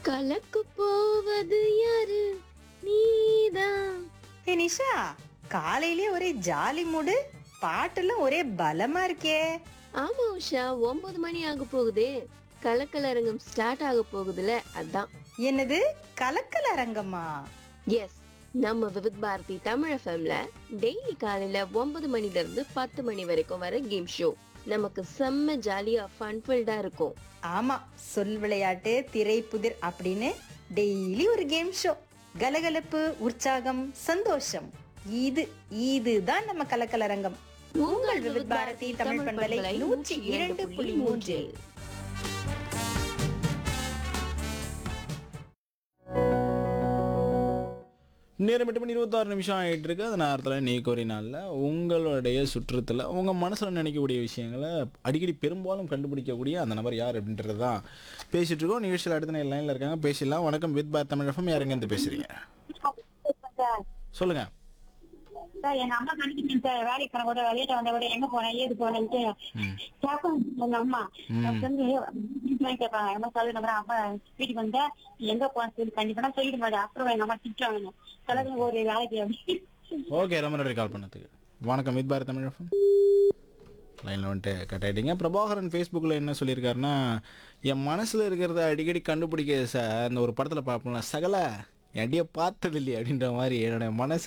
கலக்கு போவது யாரு நீதான் ஏ நிஷா காலையிலே ஒரே ஜாலி மூடு பாட்டெல்லாம் ஒரே பலமா இருக்கே ஆமா உஷா ஒன்பது மணி ஆக போகுதே கலக்கலரங்கம் ஸ்டார்ட் ஆக போகுதுல அதான் என்னது கலக்கல அரங்கம்மா எஸ் நம்ம விவித் பாரதி தமிழ் எஃப்எம்ல டெய்லி காலையில ஒன்பது மணில இருந்து பத்து மணி வரைக்கும் வர கேம் ஷோ நமக்கு செம்ம ஜாலியா ஃபன்ஃபில்டா இருக்கும் ஆமா சொல் விளையாட்டு திரை புதிர் அப்படின்னு டெய்லி ஒரு கேம் ஷோ கலகலப்பு உற்சாகம் சந்தோஷம் இது இதுதான் நம்ம கலக்கலரங்கம் உங்கள் விவித் பாரதி தமிழ் பண்பலை நூற்றி இரண்டு புள்ளி மூன்று நேரம் எட்டு மணி இருபத்தாறு நிமிஷம் ஆகிட்டு இருக்கு அந்த நேரத்தில் நீக்கு ஒரு நாளில் உங்களுடைய சுற்றத்தில் உங்கள் மனசில் நினைக்கக்கூடிய விஷயங்களை அடிக்கடி பெரும்பாலும் கண்டுபிடிக்கக்கூடிய அந்த நபர் யார் அப்படின்றது தான் பேசிட்டு இருக்கோம் நிகழ்ச்சியில் அடுத்த லைனில் இருக்காங்க பேசிடலாம் வணக்கம் வித் பார் தமிழ் எஃப்எம் யார் எங்கேருந்து பேசுறீங்க சொல்லுங்க சார் எங்க அம்மா கண்டிப்பா சார் வேலைக்கு போன கூட வெளியிட்ட வந்த கூட எங்க போனேன் ஏது போனேன்ட்டு கேட்கும் எங்க அம்மா அப்ப வந்து வீட்டுல கேட்பாங்க எங்க சொல்லு நம்பர் அம்மா வீட்டுக்கு வந்தா நீ எங்க போன சொல்லி கண்டிப்பா நான் சொல்லிட்டு மாட்டேன் அப்புறம் எங்க அம்மா திட்டுவாங்க சொல்லுங்க ஒரு வேலைக்கு அப்படி ஓகே ரொம்ப நன்றி கால் பண்ணதுக்கு வணக்கம் வித் பாரத் தமிழ் எஃப்எம் லைனில் வந்துட்டு கட் ஆகிட்டீங்க பிரபாகரன் ஃபேஸ்புக்கில் என்ன சொல்லியிருக்காருன்னா என் மனசில் இருக்கிறத அடிக்கடி கண்டுபிடிக்க சார் அந்த ஒரு படத்தில் பார்ப்போம்ல சகல என் அடியை பார்த்தது இல்லையே அப்படின்ற மாதிரி என்னோட மனசு